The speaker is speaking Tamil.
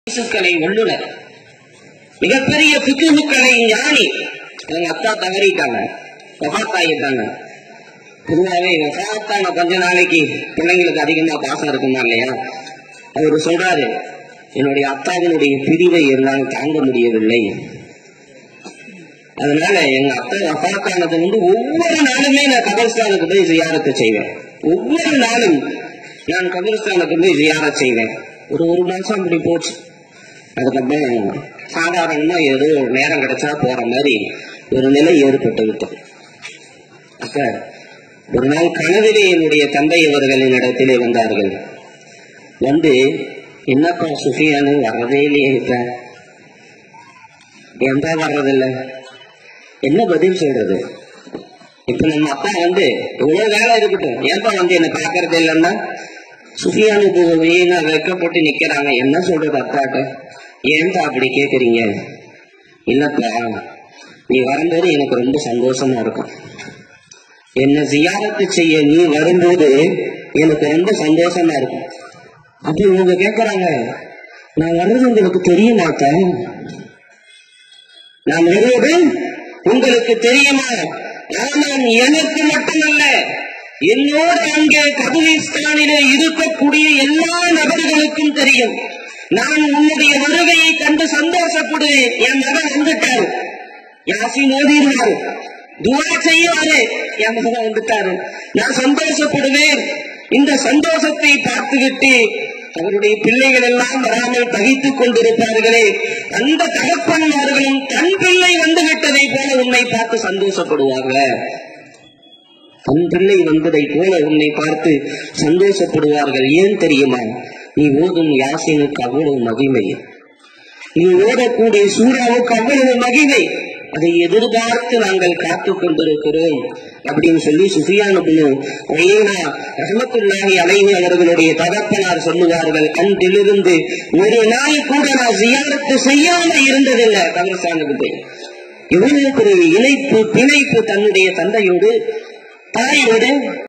பிசுக்கலை வல்லுனர் மிகப்பெரிய பிக்குமுக்களை ஞானி எங்க அத்தா தவறிட்டாங்க வபாத்தாயிட்டாங்க பொதுவாகவே வபாத்தான கொஞ்ச நாளைக்கு பிள்ளைங்களுக்கு அதிகமா பாசம் இருக்குமா இல்லையா அவரு சொல்றாரு என்னுடைய அத்தாவினுடைய பிரிவை என்னால் தாங்க முடியவில்லை அதனால எங்க அத்தா வபாத்தானது வந்து ஒவ்வொரு நாளுமே நான் கபர்ஸ்தானுக்கு போய் ஜியாரத்தை செய்வேன் ஒவ்வொரு நாளும் நான் கபர்ஸ்தானுக்கு போய் ஜியாரத் செய்வேன் ஒரு ஒரு மாசம் அப்படி போச்சு அதுக்கப்புறம் சாதாரணமா ஏதோ நேரம் கிடைச்சா போற மாதிரி ஒரு நிலை ஏற்பட்டு விட்டது அப்ப ஒரு நாள் கனவிலே என்னுடைய தந்தை அவர்கள் என்னிடத்திலே வந்தார்கள் வந்து என்னப்பா சுஃபியானு வர்றதே இல்லையே இப்ப ஏன்பா வர்றதில்ல என்ன பதில் சொல்றது இப்ப நம்ம அப்பா வந்து இவ்வளவு வேலை இருக்கட்டும் ஏன்பா வந்து என்ன பாக்குறது இல்லைன்னா சுஃபியானுக்கு வீணா வெக்கப்பட்டு நிக்கிறாங்க என்ன சொல்றது அப்பாட்ட ஏன்பா அப்படி கேக்குறீங்க இல்லப்பா நீ வரும்போது எனக்கு ரொம்ப சந்தோஷமா இருக்கும் என்ன ஜியாரத்து செய்ய நீ வரும்போது எனக்கு ரொம்ப சந்தோஷமா இருக்கும் அப்ப இவங்க கேக்குறாங்க நான் வர்றது உங்களுக்கு தெரிய மாட்டேன் நான் வருவது உங்களுக்கு தெரியுமா ஆனால் எனக்கு மட்டுமல்ல என்னோடு அங்கே கபுலிஸ்தானிலே இருக்கக்கூடிய எல்லா நபர்களுக்கும் தெரியும் நான் உன்னுடைய வருகையை கண்டு சந்தோஷப்படுவேன் என் மகன் வந்துட்டாரு யாசின் ஓதிடுவாரு துவா செய்வாரு என் மகன் வந்துட்டாரு நான் சந்தோஷப்படுவேன் இந்த சந்தோஷத்தை பார்த்துவிட்டு அவருடைய பிள்ளைகள் எல்லாம் வராமல் தகித்துக் கொண்டிருப்பார்களே அந்த தகப்பன்மார்களும் தன் பிள்ளை வந்து விட்டதை போல உன்னை பார்த்து சந்தோஷப்படுவாங்க தன் பிள்ளை வந்ததை போல உன்னை பார்த்து சந்தோஷப்படுவார்கள் ஏன் தெரியுமா நீ ஓதும் யாசினுக்கு அவ்வளவு மகிமை நீ ஓடக்கூடிய சூறாவுக்கு அவ்வளவு மகிமை அதை எதிர்பார்த்து நாங்கள் காத்துக் கொண்டிருக்கிறோம் அப்படின்னு சொல்லி சுஃபியானுபுனு ஒய்னா ரஹமத்துல்லாஹி அலைஹி அவர்களுடைய தகப்பனார் சொல்லுவார்கள் அன்றிலிருந்து ஒரு நாள் கூட நான் ஜியாரத்து செய்யாம இருந்ததில்லை கபரஸ்தானுக்கு போய் இவ்வளவு பெரிய இணைப்பு பிணைப்பு தன்னுடைய தந்தையோடு தாயோடு